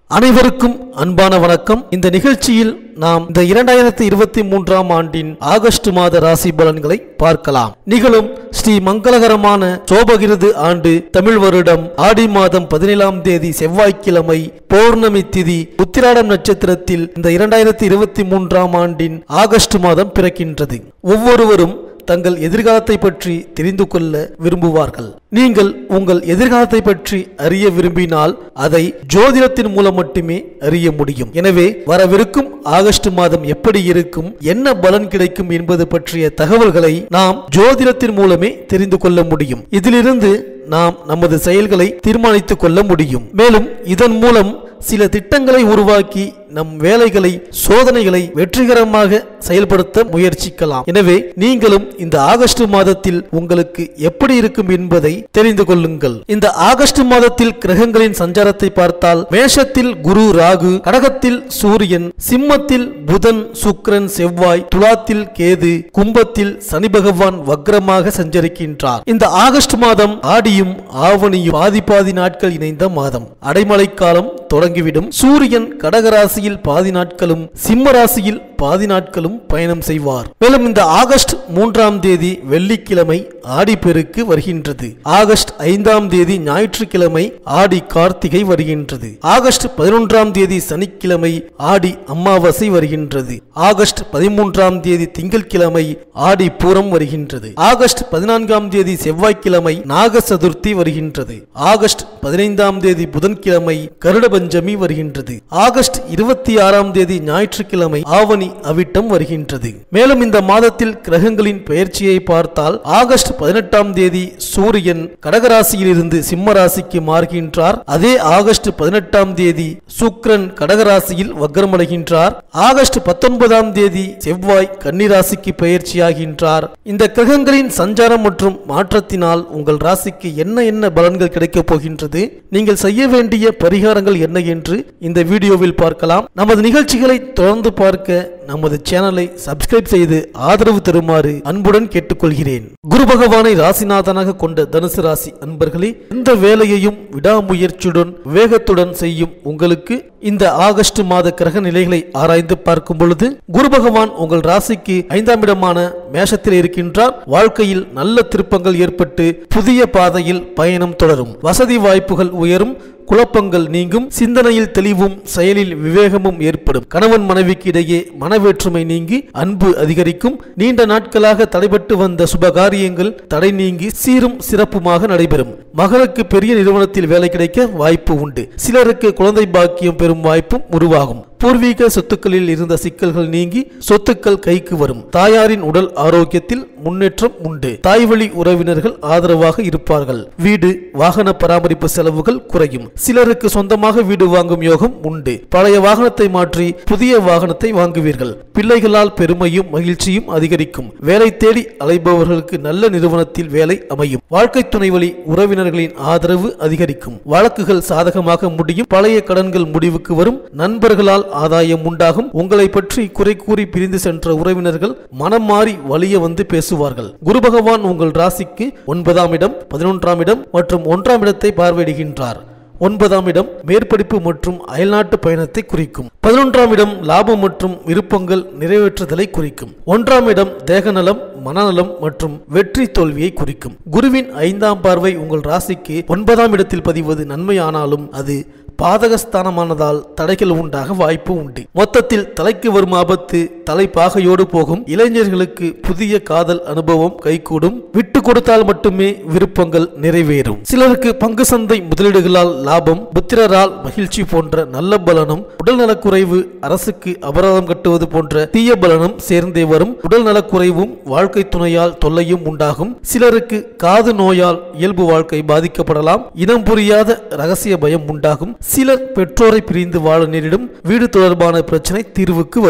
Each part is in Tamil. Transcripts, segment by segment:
அனைவருக்கும் அன்பான வணக்கம் இந்த நிகழ்ச்சியில் நாம் இந்த இரண்டாயிரத்தி இருபத்தி மூன்றாம் ஆண்டின் ஆகஸ்ட் மாத ராசி பலன்களை பார்க்கலாம் நிகழும் ஸ்ரீ மங்களகரமான சோபகிருது ஆண்டு தமிழ் வருடம் ஆடி மாதம் பதினேழாம் தேதி செவ்வாய்க்கிழமை பௌர்ணமி திதி உத்திராடம் நட்சத்திரத்தில் இந்த இரண்டாயிரத்தி இருபத்தி மூன்றாம் ஆண்டின் ஆகஸ்ட் மாதம் பிறக்கின்றது ஒவ்வொருவரும் தங்கள் எதிர்காலத்தை பற்றி தெரிந்து கொள்ள விரும்புவார்கள் நீங்கள் உங்கள் எதிர்காலத்தை பற்றி அறிய விரும்பினால் அதை ஜோதிடத்தின் மூலம் மட்டுமே அறிய முடியும் எனவே வரவிருக்கும் ஆகஸ்ட் மாதம் எப்படி இருக்கும் என்ன பலன் கிடைக்கும் என்பது பற்றிய தகவல்களை நாம் ஜோதிடத்தின் மூலமே தெரிந்து கொள்ள முடியும் இதிலிருந்து நாம் நமது செயல்களை தீர்மானித்துக் கொள்ள முடியும் மேலும் இதன் மூலம் சில திட்டங்களை உருவாக்கி நம் வேலைகளை சோதனைகளை வெற்றிகரமாக செயல்படுத்த முயற்சிக்கலாம் எனவே நீங்களும் இந்த ஆகஸ்ட் மாதத்தில் உங்களுக்கு எப்படி இருக்கும் என்பதை தெரிந்து கொள்ளுங்கள் இந்த ஆகஸ்ட் மாதத்தில் கிரகங்களின் சஞ்சாரத்தை பார்த்தால் மேஷத்தில் குரு ராகு கடகத்தில் சூரியன் சிம்மத்தில் புதன் சுக்கிரன் செவ்வாய் துலாத்தில் கேது கும்பத்தில் சனி பகவான் வக்ரமாக சஞ்சரிக்கின்றார் இந்த ஆகஸ்ட் மாதம் ஆடியும் ஆவணியும் பாதி பாதி நாட்கள் இணைந்த மாதம் அடைமழை காலம் தொடங்கிவிடும் சூரியன் கடகராசியில் பாதி நாட்களும் சிம்ம ராசியில் பாதி நாட்களும் பயணம் செய்வார் மேலும் இந்த ஆகஸ்ட் மூன்றாம் தேதி வெள்ளிக்கிழமை ஆடி பெருக்கு வருகின்றது ஆகஸ்ட் ஐந்தாம் தேதி ஞாயிற்றுக்கிழமை ஆடி கார்த்திகை வருகின்றது ஆகஸ்ட் பதினொன்றாம் தேதி சனிக்கிழமை ஆடி அமாவாசை வருகின்றது ஆகஸ்ட் பதிமூன்றாம் தேதி திங்கட்கிழமை ஆடி பூரம் வருகின்றது ஆகஸ்ட் பதினான்காம் தேதி செவ்வாய்க்கிழமை நாக சதுர்த்தி வருகின்றது ஆகஸ்ட் பதினைந்தாம் தேதி புதன்கிழமை கருட பஞ்சமி வருகின்றது ஆகஸ்ட் இருபத்தி ஆறாம் தேதி ஞாயிற்றுக்கிழமை ஆவணி அவிட்டம் வருகின்றது மேலும் இந்த மாதத்தில் கிரகங்களின் பெயர்ச்சியை பார்த்தால் ஆகஸ்ட் பதினெட்டாம் தேதி சூரியன் கடகராசியில் இருந்து சிம்ம ராசிக்கு மாறுகின்றார் அதே ஆகஸ்ட் பதினெட்டாம் தேதி சுக்கிரன் கடகராசியில் வக்ரமடைகின்றார் ஆகஸ்ட் பத்தொன்பதாம் தேதி செவ்வாய் கன்னிராசிக்கு பெயர்ச்சியாகின்றார் இந்த கிரகங்களின் சஞ்சாரம் மற்றும் மாற்றத்தினால் உங்கள் ராசிக்கு என்ன என்ன பலன்கள் கிடைக்கப் போகின்றது நீங்கள் செய்ய வேண்டிய பரிகாரங்கள் என்ன என்று இந்த வீடியோவில் பார்க்கலாம் நமது நிகழ்ச்சிகளை தொடர்ந்து பார்க்க நமது சேனலை சப்ஸ்கிரைப் செய்து ஆதரவு தருமாறு அன்புடன் கேட்டுக்கொள்கிறேன் குரு பகவானை ராசிநாதனாக கொண்ட தனுசு ராசி அன்பர்களே எந்த வேலையையும் விடாமுயற்சியுடன் வேகத்துடன் செய்யும் உங்களுக்கு இந்த ஆகஸ்ட் மாத கிரக நிலைகளை ஆராய்ந்து பார்க்கும் பொழுது குரு பகவான் உங்கள் ராசிக்கு ஐந்தாம் இடமான மேஷத்தில் இருக்கின்றார் வாழ்க்கையில் நல்ல திருப்பங்கள் ஏற்பட்டு புதிய பாதையில் பயணம் தொடரும் வசதி வாய்ப்புகள் உயரும் குழப்பங்கள் நீங்கும் சிந்தனையில் தெளிவும் செயலில் விவேகமும் ஏற்படும் கணவன் மனைவிக்கு இடையே மனவேற்றுமை நீங்கி அன்பு அதிகரிக்கும் நீண்ட நாட்களாக தடைபட்டு வந்த சுபகாரியங்கள் தடை நீங்கி சீரும் சிறப்புமாக நடைபெறும் மகளுக்கு பெரிய நிறுவனத்தில் வேலை கிடைக்க வாய்ப்பு உண்டு சிலருக்கு குழந்தை பாக்கியம் பெறும் வாய்ப்பும் உருவாகும் பூர்வீக சொத்துக்களில் இருந்த சிக்கல்கள் நீங்கி சொத்துக்கள் கைக்கு வரும் தாயாரின் உடல் ஆரோக்கியத்தில் முன்னேற்றம் உண்டு தாய் வழி உறவினர்கள் ஆதரவாக இருப்பார்கள் வீடு வாகன பராமரிப்பு செலவுகள் குறையும் சிலருக்கு சொந்தமாக வீடு வாங்கும் யோகம் உண்டு பழைய வாகனத்தை மாற்றி புதிய வாகனத்தை வாங்குவீர்கள் பிள்ளைகளால் பெருமையும் மகிழ்ச்சியும் அதிகரிக்கும் வேலை தேடி அலைபவர்களுக்கு நல்ல நிறுவனத்தில் வேலை அமையும் வாழ்க்கை துணை வழி உறவினர்களின் ஆதரவு அதிகரிக்கும் வழக்குகள் சாதகமாக முடியும் பழைய கடன்கள் முடிவுக்கு வரும் நண்பர்களால் ஆதாயம் உண்டாகும் உங்களை பற்றி குறை கூறி பிரிந்து சென்ற உறவினர்கள் மனம் மாறி வலிய வந்து பேசுவார்கள் குரு பகவான் உங்கள் ராசிக்கு ஒன்பதாம் இடம் பதினொன்றாம் இடம் மற்றும் ஒன்றாம் இடத்தை பார்வையிடுகின்றார் ஒன்பதாம் இடம் மேற்படிப்பு மற்றும் அயல்நாட்டு பயணத்தை குறிக்கும் பதினொன்றாம் இடம் லாபம் மற்றும் விருப்பங்கள் நிறைவேற்றுதலை குறிக்கும் ஒன்றாம் இடம் தேகநலம் மனநலம் மற்றும் வெற்றி தோல்வியை குறிக்கும் குருவின் ஐந்தாம் பார்வை உங்கள் ராசிக்கு ஒன்பதாம் இடத்தில் பதிவது நன்மையானாலும் அது பாதகஸ்தானமானதால் தடைகள் உண்டாக வாய்ப்பு உண்டு மொத்தத்தில் தலைக்கு வரும் ஆபத்து தலைப்பாகையோடு போகும் இளைஞர்களுக்கு புதிய காதல் அனுபவம் கைகூடும் விட்டு கொடுத்தால் மட்டுமே விருப்பங்கள் நிறைவேறும் சிலருக்கு பங்கு சந்தை முதலீடுகளால் லாபம் புத்திரரால் மகிழ்ச்சி போன்ற நல்ல பலனும் உடல் நலக்குறைவு அரசுக்கு அபராதம் கட்டுவது போன்ற தீய பலனும் சேர்ந்தே வரும் உடல் நலக்குறைவும் வாழ்க்கை துணையால் தொல்லையும் உண்டாகும் சிலருக்கு காது நோயால் இயல்பு வாழ்க்கை பாதிக்கப்படலாம் இனம் புரியாத ரகசிய பயம் உண்டாகும் சிலர் பெற்றோரை பிரிந்து வாழ நேரிடும் வீடு தொடர்பான பிரச்சனை தீர்வுக்கு வரும்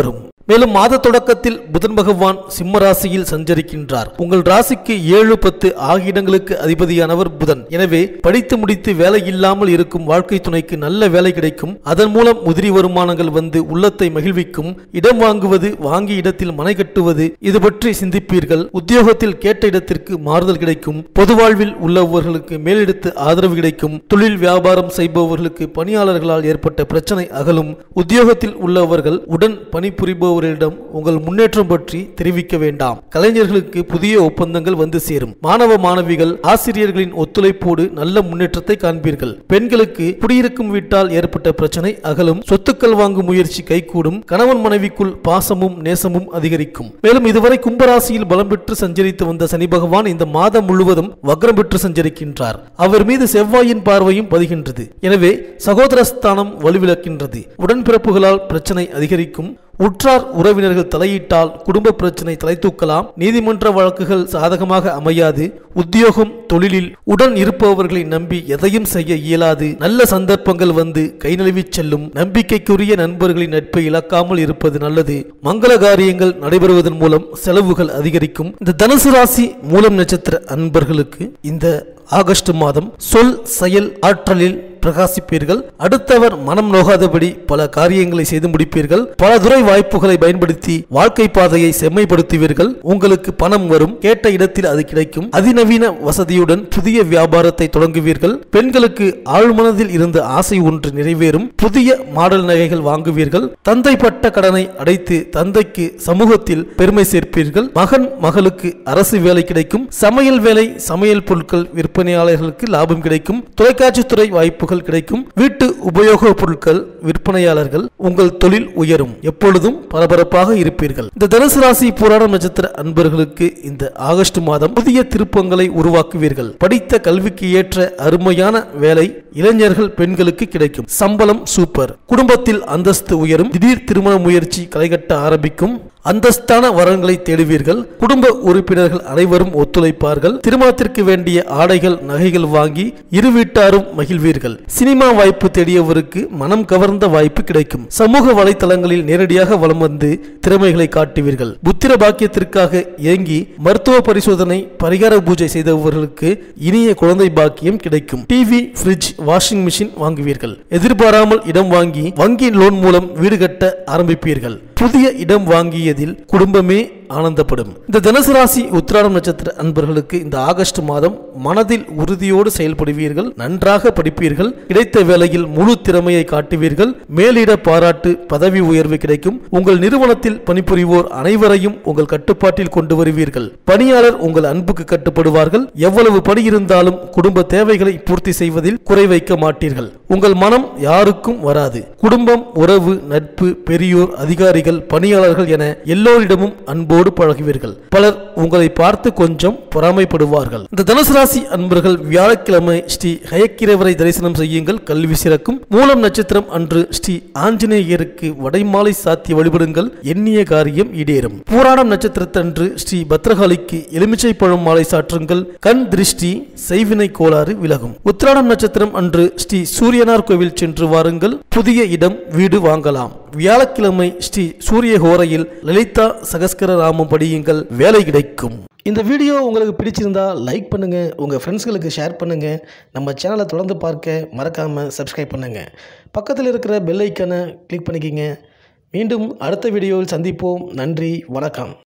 மேலும் மாத தொடக்கத்தில் புதன் பகவான் சிம்ம ராசியில் சஞ்சரிக்கின்றார் உங்கள் ராசிக்கு ஏழு பத்து ஆகிய இடங்களுக்கு அதிபதியானவர் புதன் எனவே படித்து முடித்து வேலை இல்லாமல் இருக்கும் வாழ்க்கை துணைக்கு நல்ல வேலை கிடைக்கும் அதன் மூலம் உதிரி வருமானங்கள் வந்து உள்ளத்தை மகிழ்விக்கும் இடம் வாங்குவது வாங்கிய இடத்தில் மனை கட்டுவது இது பற்றி சிந்திப்பீர்கள் உத்தியோகத்தில் கேட்ட இடத்திற்கு மாறுதல் கிடைக்கும் பொது வாழ்வில் உள்ளவர்களுக்கு மேலெடுத்து ஆதரவு கிடைக்கும் தொழில் வியாபாரம் செய்பவர்களுக்கு பணியாளர்களால் ஏற்பட்ட பிரச்சனை அகலும் உத்தியோகத்தில் உள்ளவர்கள் உடன் பணிபுரிபவர்களிடம் உங்கள் முன்னேற்றம் பற்றி தெரிவிக்க வேண்டாம் கலைஞர்களுக்கு புதிய ஒப்பந்தங்கள் வந்து சேரும் மாணவ மாணவிகள் ஆசிரியர்களின் ஒத்துழைப்போடு நல்ல முன்னேற்றத்தை காண்பீர்கள் பெண்களுக்கு குடியிருக்கும் வீட்டால் ஏற்பட்ட பிரச்சனை அகலும் சொத்துக்கள் வாங்கும் முயற்சி கைகூடும் கணவன் மனைவிக்குள் பாசமும் நேசமும் அதிகரிக்கும் மேலும் இதுவரை கும்பராசியில் பலம் பெற்று சஞ்சரித்து வந்த சனி பகவான் இந்த மாதம் முழுவதும் வக்ரம் பெற்று சஞ்சரிக்கின்றார் அவர் மீது செவ்வாயின் பார்வையும் பதிகின்றது எனவே சகோதரஸ்தானம் வலுவிழக்கின்றது உடன்பிறப்புகளால் பிரச்சனை அதிகரிக்கும் உற்றார் உறவினர்கள் தலையிட்டால் குடும்ப பிரச்சனை தலை தூக்கலாம் நீதிமன்ற வழக்குகள் சாதகமாக அமையாது உத்தியோகம் தொழிலில் உடன் இருப்பவர்களை நம்பி எதையும் செய்ய இயலாது நல்ல சந்தர்ப்பங்கள் வந்து கை நழுவிச் செல்லும் நம்பிக்கைக்குரிய நண்பர்களின் நட்பை இழக்காமல் இருப்பது நல்லது மங்கள காரியங்கள் நடைபெறுவதன் மூலம் செலவுகள் அதிகரிக்கும் இந்த தனுசு ராசி மூலம் நட்சத்திர அன்பர்களுக்கு இந்த ஆகஸ்ட் மாதம் சொல் செயல் ஆற்றலில் பிரகாசிப்பீர்கள் அடுத்தவர் மனம் நோகாதபடி பல காரியங்களை செய்து முடிப்பீர்கள் பல துறை வாய்ப்புகளை பயன்படுத்தி வாழ்க்கை பாதையை செம்மைப்படுத்துவீர்கள் உங்களுக்கு பணம் வரும் கேட்ட இடத்தில் அது கிடைக்கும் அதிநவீன வசதியுடன் புதிய வியாபாரத்தை தொடங்குவீர்கள் பெண்களுக்கு ஆழ்மனதில் இருந்த ஆசை ஒன்று நிறைவேறும் புதிய மாடல் நகைகள் வாங்குவீர்கள் தந்தை பட்ட கடனை அடைத்து தந்தைக்கு சமூகத்தில் பெருமை சேர்ப்பீர்கள் மகன் மகளுக்கு அரசு வேலை கிடைக்கும் சமையல் வேலை சமையல் பொருட்கள் விற்பனையாளர்களுக்கு லாபம் கிடைக்கும் தொலைக்காட்சித்துறை வாய்ப்புகள் கிடைக்கும் வீட்டு உபயோக பொருட்கள் விற்பனையாளர்கள் உங்கள் தொழில் உயரும் எப்பொழுதும் பரபரப்பாக இருப்பீர்கள் இந்த தனுசு ராசி போராடும் நட்சத்திர அன்பர்களுக்கு இந்த ஆகஸ்ட் மாதம் புதிய திருப்பங்களை உருவாக்குவீர்கள் படித்த கல்விக்கு ஏற்ற அருமையான வேலை இளைஞர்கள் பெண்களுக்கு கிடைக்கும் சம்பளம் சூப்பர் குடும்பத்தில் அந்தஸ்து உயரும் திடீர் திருமண முயற்சி களைகட்ட ஆரம்பிக்கும் அந்தஸ்தான வரன்களை தேடுவீர்கள் குடும்ப உறுப்பினர்கள் அனைவரும் ஒத்துழைப்பார்கள் திருமணத்திற்கு வேண்டிய ஆடைகள் நகைகள் வாங்கி இரு வீட்டாரும் மகிழ்வீர்கள் சினிமா வாய்ப்பு தேடியவருக்கு மனம் கவர்ந்த வாய்ப்பு கிடைக்கும் சமூக வலைத்தளங்களில் நேரடியாக வலம் வந்து திறமைகளை காட்டுவீர்கள் புத்திர பாக்கியத்திற்காக ஏங்கி மருத்துவ பரிசோதனை பரிகார பூஜை செய்தவர்களுக்கு இனிய குழந்தை பாக்கியம் கிடைக்கும் டிவி ஃப்ரிட்ஜ் வாஷிங் மிஷின் வாங்குவீர்கள் எதிர்பாராமல் இடம் வாங்கி வங்கி லோன் மூலம் வீடு கட்ட ஆரம்பிப்பீர்கள் புதிய இடம் வாங்கியதில் குடும்பமே ஆனந்தப்படும் இந்த தனுசு ராசி உத்திராடம் நட்சத்திர அன்பர்களுக்கு இந்த ஆகஸ்ட் மாதம் மனதில் உறுதியோடு செயல்படுவீர்கள் நன்றாக படிப்பீர்கள் கிடைத்த வேலையில் முழு திறமையை காட்டுவீர்கள் மேலிட பாராட்டு பதவி உயர்வு கிடைக்கும் உங்கள் நிறுவனத்தில் பணிபுரிவோர் அனைவரையும் உங்கள் கட்டுப்பாட்டில் கொண்டு வருவீர்கள் பணியாளர் உங்கள் அன்புக்கு கட்டுப்படுவார்கள் எவ்வளவு பணி இருந்தாலும் குடும்ப தேவைகளை பூர்த்தி செய்வதில் குறை வைக்க மாட்டீர்கள் உங்கள் மனம் யாருக்கும் வராது குடும்பம் உறவு நட்பு பெரியோர் அதிகாரிகள் பணியாளர்கள் என எல்லோரிடமும் அன்போடு பழகுவீர்கள் பலர் உங்களை பார்த்து கொஞ்சம் பொறாமைப்படுவார்கள் இந்த தனுசு ராசி அன்பர்கள் வியாழக்கிழமை ஸ்ரீ ஹயக்கிரவரை தரிசனம் செய்யுங்கள் கல்வி சிறக்கும் மூலம் நட்சத்திரம் அன்று ஸ்ரீ ஆஞ்சநேயருக்கு வடைமாலை சாத்தி வழிபடுங்கள் எண்ணிய காரியம் ஈடேறும் பூராடம் நட்சத்திரத்தன்று ஸ்ரீ பத்ரகாளிக்கு எலுமிச்சை பழம் மாலை சாற்றுங்கள் கண் திருஷ்டி செய்வினை கோளாறு விலகும் உத்திராடம் நட்சத்திரம் அன்று ஸ்ரீ சூரியனார் கோவில் சென்று வாருங்கள் புதிய இடம் வீடு வாங்கலாம் வியாழக்கிழமை ஸ்ரீ சூரிய ஹோரையில் லலிதா சகஸ்கர ராமம் படியுங்கள் வேலை கிடைக்கும் இந்த வீடியோ உங்களுக்கு பிடிச்சிருந்தா லைக் பண்ணுங்க உங்க ஃப்ரெண்ட்ஸ்களுக்கு ஷேர் பண்ணுங்க நம்ம சேனலை தொடர்ந்து பார்க்க மறக்காம சப்ஸ்கிரைப் பண்ணுங்க பக்கத்தில் இருக்கிற பெல் ஐக்கனை கிளிக் பண்ணிக்கிங்க மீண்டும் அடுத்த வீடியோவில் சந்திப்போம் நன்றி வணக்கம்